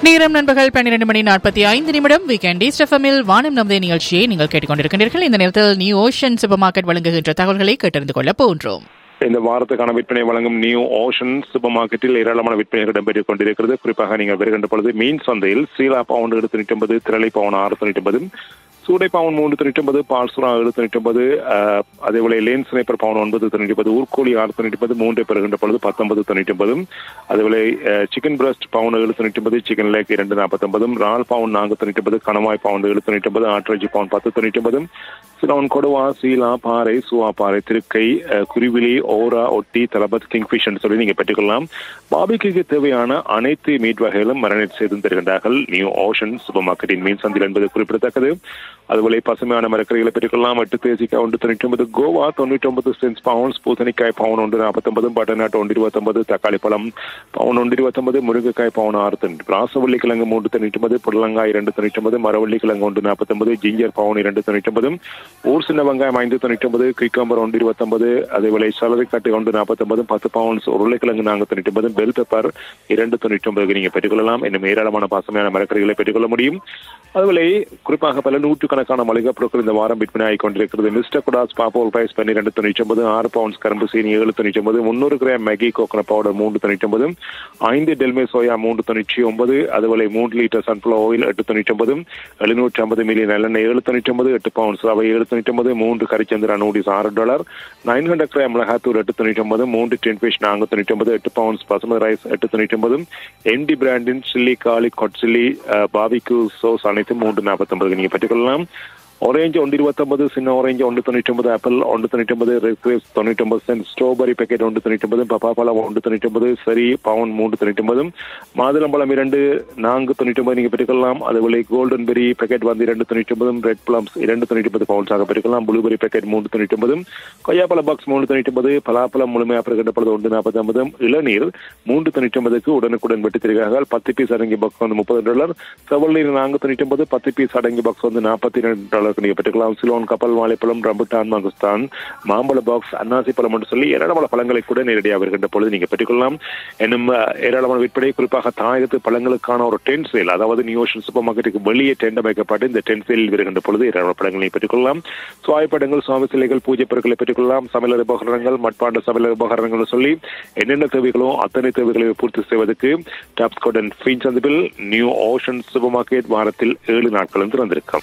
நேரம் நண்பர்கள் பன்னிரண்டு மணி நாற்பத்தி ஐந்து நிமிடம் வீக்கெண்ட் ஈஸ்டஃபமில் வானம் நமதே நிகழ்ச்சியை நீங்கள் கேட்டுக்கொண்டிருக்கின்றீர்கள் இந்த நேரத்தில் நியூ ஓஷன் சூப்பர் மார்க்கெட் வழங்குகின்ற தகவல்களை கேட்டறிந்து கொள்ள போன்றோம் இந்த வாரத்துக்கான விற்பனை வழங்கும் நியூ ஓஷன் சூப்பர் மார்க்கெட்டில் ஏராளமான விற்பனைகள் இடம்பெற்றுக் கொண்டிருக்கிறது குறிப்பாக நீங்கள் வருகின்ற பொழுது மீன் சந்தையில் சீலா பவுண்ட் எடுத்து தொண்ணூற்றி ஒன்பது திரளை பவுன் ஆறு தொண்ணூற்றி ஒன்பது சூடை பவுன் மூன்று தொண்ணூற்றி ஒன்பது பால்சுரா ஏழு தொண்ணூற்றி ஒன்பது அதேபோல லேன் ஸ்னைப்பர் பவுன் ஒன்பது தொண்ணூற்றி ஒன்பது ஊர்கோழி ஆறு தொண்ணூற்றி ஒன்பது மூன்றை பெறுகின்ற பொழுது பத்தொன்பது தொண்ணூற்றி ஒன்பது அதேபோல சிக்கன் பிரஸ்ட் பவுன் ஏழு தொண்ணூற்றி ஒன்பது சிக்கன் லேக் இரண்டு நாற்பத்தொன்பதும் ரால் பவுன் நான்கு தொண்ணூற்றி ஒன்பது கணவாய் பவுன் ஏழு தொண்ணூற்றி ஒன்பது ஆட்ரஜி பவுன் பத்து தொண்ணூற்றி ஒன்பது சிலவன் கொடுவா சீலா பாறை சுவா பாறை திருக்கை அஹ், குருவிலி ஓரா ஒட்டி தலபத் கிங்ஃபிஷ் என்று சொல்லி நீங்க பெற்றுக்கொள்ளலாம் பாபிக்கு தேவையான அனைத்து மீட் வகைகளும் மரணட் செய்து தருகின்றார்கள் நியூ ஓஷன் சூப்பர் மார்க்கெட்டின் மீன் சந்தையில் என்பது குறிப்பிடத்தக்கது அதுபோல பசுமையான மரக்கறிகளை பெற்றுக்கொள்ளலாம் எட்டு தேசிக்காய் ஒன்று தொண்ணூற்றி ஒன்பது கோவா தொண்ணூற்றி ஒன்பது சென்ஸ் பவுன்ஸ் பூசணிக்காய் பவுன் ஒன்று நாற்பத்தொன்பது பட்டர்நாட் ஒன்று இருபத்தொன்பது தக்காளி பழம் பவுன் ஒன்று இருபத்தொன்பது முருங்கைக்காய் பவுன் ஆறு தொண்ணூற்றி ராசவள்ளி கிழங்கு மூன்று தொண்ணூற்றி ஒன்பது புடலங்காய் இரண்டு தொண்ணூற்றி ஒன்பது மரவள்ளி கிழங்கு ஒன்று நாற்பத்தொன்பது ஜிஞ்சர் பவுன் இரண்டு தொண்ணூற்றி ஒன்பது ஊர் சின்ன வெங்காயம் ஐந்து தொண்ணூற்றி ஒன்பது கிரிக்கம்பர் ஒன்று இருபத்தொன்பது அதேபோல சலவைக்காட்டு ஒன்று நாற்பத்தொன்பது பத்து பவுன்ஸ் உருளைக்கிழங்கு நான்கு தொண்ணூற்றி ஒன்பது பெல் பெப்பர் இரண்டு தொண்ணூற்றி ஒன்பதுக்கு நீங்க பெற்றுக்கொள்ளலாம் இன்னும் ஏராளமான பசுமையான மரக்கறிகளை பெற்றுக்கொள்ள முடியும் அதுபோல குறிப்பாக பல நூற்றுக்கணக்கான மளிகை பொருட்கள் இந்த வாரம் விற்பனை ஆகிக் கொண்டிருக்கிறது மிஸ்டர் குடாஸ் பாப்போல் பிரைஸ் பன்னிரெண்டு தொண்ணூற்றி ஒன்பது ஆறு பவுன்ஸ் கரும்பு சீனி ஏழு தொண்ணூற்றி ஒன்பது முன்னூறு கிராம் மேகி கோகனட் பவுடர் மூன்று தொண்ணூற்றி ஒன்பது ஐந்து டெல்மே சோயா மூன்று தொண்ணூற்றி ஒன்பது அதுபோல மூன்று லிட்டர் சன்ஃபிளவர் ஆயில் எட்டு தொண்ணூற்றி ஒன்பது எழுநூற்றி ஐம்பது மில்லி நல்லெண்ணெய் ஏழு தொண்ணூற்றி ஒன்பது எட்டு பவுன்ஸ் ரவை ஏழு தொண்ணூற்றி ஒன்பது மூன்று கரிச்சந்திரா நூடிஸ் ஆறு டாலர் நைன் ஹண்ட்ரட் கிராம் மிளகாத்தூர் எட்டு தொண்ணூற்றி ஒன்பது மூன்று டென் ஃபிஷ் நான்கு தொண்ணூற்றி ஒன்பது எட்டு பவுன்ஸ் பசுமதி ரைஸ் எட்டு தொண்ணூற்றி ஒன்பது என்டி பிராண்டின் சில்லி காலிக் ஹொட் சில்லி பாபிக்கு சோஸ் அனைத்தும் மூன்று நாற்பத்தொன்பதுக்கு நீங்க பெற்றுக்கொள்ளலாம் ஆரஞ்சு ஒன்று இருபத்தொன்பது சின்ன ஆரஞ்சு ஒன்று தொண்ணூற்றி ஒன்பது ஆப்பிள் ஒன்று தொண்ணூற்றி ஒன்பது ரெட் கிரேப்ஸ் தொண்ணூற்றி ஒன்பது சென்ட் ஸ்ட்ராபெரி பேக்கெட் ஒன்று தொண்ணூற்றி ஒன்பது பப்பாப்பழம் ஒன்று தொண்ணூற்றி ஒன்பது சரி பவுன் மூன்று தொண்ணூற்றி ஒன்பது மாதுளம்பழம் இரண்டு நான்கு தொண்ணூற்றி ஒன்பது நீங்கள் பெற்றுக்கொள்ளலாம் அதுபோல கோல்டன் பெரி பேக்கெட் வந்து இரண்டு தொண்ணூற்றி ஒன்பதும் ரெட் பிளம்ஸ் இரண்டு தொண்ணூற்றி ஒன்பது பவுன்ஸாக பெற்றுக்கொள்ளலாம் ப்ளூபெரி பேக்கெட் மூன்று தொண்ணூற்றி ஒன்பது கொய்யாப்பழ பாக்ஸ் மூணு தொண்ணூற்றி ஒன்பது பலாப்பழம் முழுமையாக பெறுகின்றப்பொழுது ஒன்று நாற்பத்தி ஒன்பது இளநீர் மூன்று தொண்ணூற்றி ஒன்பதுக்கு உடனுக்குடன் வெட்டி தருகிறார்கள் பத்து பீஸ் அடங்கிய பாக்ஸ் வந்து முப்பது டாலர் செவல் நீர் நான்கு தொண்ணூற்றி ஒன்பது பத்து பீஸ் அடங்கிய பாக்ஸ் வந்து நாற்பத்தி ரெண்டு டாலருக்கு நீங்கள் பெற்றுக்கலாம் சிலோன் கப்பல் வாழைப்பழம் ரம்புட்டான் மங்குஸ்தான் மாம்பழ பாக்ஸ் அன்னாசி பழம் என்று சொல்லி ஏராளமான பழங்களை கூட நேரடியாக வருகின்ற பொழுது நீங்கள் பெற்றுக்கொள்ளலாம் என்னும் அஹ், ஏராளமான விற்பனை குறிப்பாக தாயகத்து பழங்களுக்கான ஒரு டென்ட் சேல் அதாவது நியூ ஓஷன் சூப்பர் மார்க்கெட்டுக்கு வெளியே டெண்ட் அமைக்கப்பட்டு இந்த டென்ட் சேலில் வருகின்ற பொழுது ஏராளமான பழங்களை பெற்றுக்கொள்ளலாம் சுவாய்ப்படங்கள் சுவாமி சிலைகள் பூஜை பொருட்களை பெற்றுக்கொள்ளலாம் சமையல் உபகரணங்கள் மட்பாண்ட சமையல் உபகரணங்கள் சொல்லி என்னென்ன தேவைகளோ அத்தனை தேவைகளை பூர்த்தி செய்வதற்கு டாப்ஸ் கோடன் ஃபீன் சந்திப்பில் நியூ ஓஷன் சூப்பர் மார்க்கெட் வாரத்தில் ஏழு நாட்களும் திறந்திருக்கும்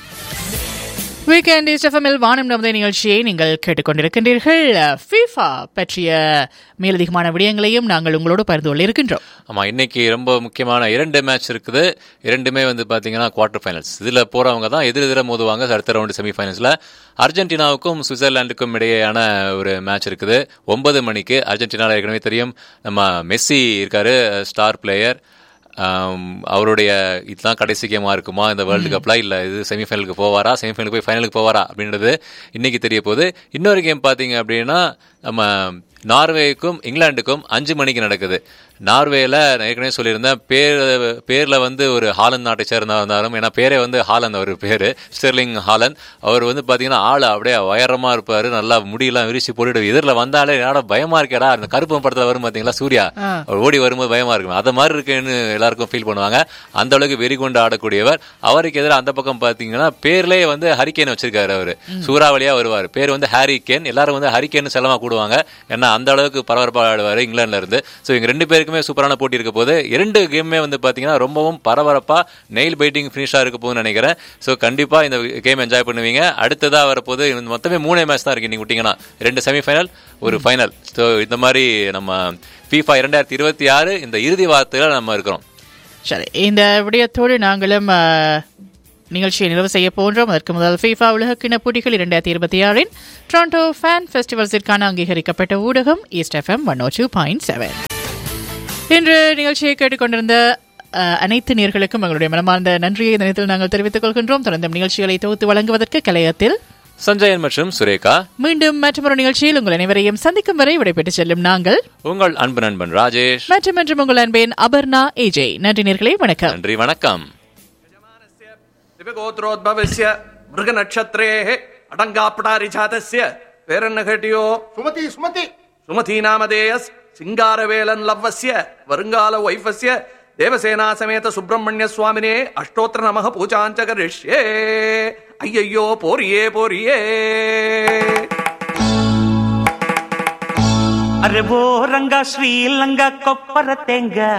வீக்கெண்ட் ஈஸ்டஃபமில் வானம் நமதே நிகழ்ச்சியை நீங்கள் கேட்டுக்கொண்டிருக்கின்றீர்கள் ஃபீஃபா பற்றிய மேலதிகமான விடயங்களையும் நாங்கள் உங்களோடு பகிர்ந்து கொள்ள இருக்கின்றோம் ஆமா இன்னைக்கு ரொம்ப முக்கியமான இரண்டு மேட்ச் இருக்குது இரண்டுமே வந்து பாத்தீங்கன்னா குவார்டர் ஃபைனல்ஸ் இதுல போறவங்க தான் எதிர் எதிர மோதுவாங்க அடுத்த ரவுண்டு செமிஃபைனல்ஸ்ல அர்ஜென்டினாவுக்கும் சுவிட்சர்லாந்துக்கும் இடையேயான ஒரு மேட்ச் இருக்குது ஒன்பது மணிக்கு அர்ஜென்டினால ஏற்கனவே தெரியும் நம்ம மெஸ்ஸி இருக்காரு ஸ்டார் பிளேயர் அவருடைய இதுதான் கடைசி கேமா இருக்குமா இந்த வேர்ல்டு கப்ல இல்ல இது செமிஃபைனலுக்கு போவாரா செமிஃபைனலுக்கு போய் ஃபைனலுக்கு போவாரா அப்படின்றது இன்னைக்கு தெரிய போகுது இன்னொரு கேம் பாத்தீங்க அப்படின்னா நம்ம நார்வேக்கும் இங்கிலாந்துக்கும் அஞ்சு மணிக்கு நடக்குது நார்வேல நான் ஏற்கனவே சொல்லியிருந்தேன் பேர் பேர்ல வந்து ஒரு ஹாலந்து நாட்டை சேர்ந்தா இருந்தாலும் ஏன்னா பேரே வந்து ஹாலந்த் அவர் பேரு ஸ்டெர்லிங் ஹாலந்த் அவர் வந்து பாத்தீங்கன்னா ஆள் அப்படியே உயரமா இருப்பாரு நல்லா முடியெல்லாம் விரிச்சு போட்டுட்டு எதிரில் வந்தாலே என்னடா பயமா இருக்கேடா அந்த கருப்பு படத்துல வரும் பாத்தீங்களா சூர்யா அவர் ஓடி வரும்போது பயமா இருக்கும் அத மாதிரி இருக்குன்னு எல்லாருக்கும் ஃபீல் பண்ணுவாங்க அந்த அளவுக்கு வெறி கொண்டு ஆடக்கூடியவர் அவருக்கு எதிராக அந்த பக்கம் பாத்தீங்கன்னா பேர்லயே வந்து ஹரிகேன் வச்சிருக்காரு அவரு சூறாவளியா வருவார் பேர் வந்து ஹாரி கேன் எல்லாரும் வந்து ஹரிகேன் செல்லமா கூடுவாங்க ஏன்னா அந்த அளவுக்கு பரபரப்பா ஆடுவாரு இங்கிலாந்துல இருந்து சோ இவங்க ரெண்டு பேருக்குமே சூப்பரான போட்டி இருக்க போது இரண்டு கேமுமே வந்து பாத்தீங்கன்னா ரொம்பவும் பரபரப்பா நெயில் பைட்டிங் ஃபினிஷா இருக்க போகுதுன்னு நினைக்கிறேன் சோ கண்டிப்பா இந்த கேம் என்ஜாய் பண்ணுவீங்க அடுத்ததா வரப்போது இந்த மொத்தமே மூணே மேட்ச் தான் இருக்கு நீங்க விட்டீங்கன்னா ரெண்டு செமிஃபைனல் ஒரு ஃபைனல் ஸோ இந்த மாதிரி நம்ம FIFA இரண்டாயிரத்தி இருபத்தி ஆறு இந்த இறுதி வாரத்துல நம்ம இருக்கிறோம் சரி இந்த விடயத்தோடு நாங்களும் அஹ், நிகழ்ச்சியை நிறைவு செய்ய போன்றோம் அதற்கு முதல் ஃபீஃபா உலகக்கிண போட்டிகள் இரண்டாயிரத்தி இருபத்தி ஆறின் டொரண்டோ ஃபேன் ஃபெஸ்டிவல்ஸிற்கான அங்கீகரிக்கப்பட்ட ஊடகம் East FM one O two point seven இன்று நிகழ்ச்சியை கேட்டுக்கொண்டிருந்த அஹ், அனைத்து நேர்களுக்கும் எங்களுடைய மனமார்ந்த நன்றியை இந்த நேரத்தில் நாங்கள் தெரிவித்துக் கொள்கின்றோம் தொடர்ந்து நிகழ்ச்சிகளை தொகுத்து வழங்குவதற்கு கலையத்தில் சஞ்சயன் மற்றும் சுரேகா மீண்டும் மற்றொரு நிகழ்ச்சியில் உங்கள் அனைவரையும் சந்திக்கும் வரை விடைபெற்று செல்லும் நாங்கள் உங்கள் அன்பு நண்பன் ராஜேஷ் மற்றும் மற்றும் உங்கள் அன்பேன் அபர்ணா ஏஜே நன்றி நேர்களே வணக்கம் நன்றி வணக்கம் दिव्यगोत्रोद्भवस्य मृगनक्षत्रेः अटङ्गापटारिजातस्य पेरन्नघटियो சுமதி சுமதி सुमतीनामधेयस् सिङ्गारवेलन् लव्वस्य வருங்கால வைஃபஸ்ய தேவசேனா சமேத சுப்பிரமணிய சுவாமினே அஷ்டோத்திர நமக பூஜாஞ்ச கரிஷ்யே ஐயையோ போரியே போரியே అరే ఓ రంగా శ్రీలంగా కొప్పర తెంగ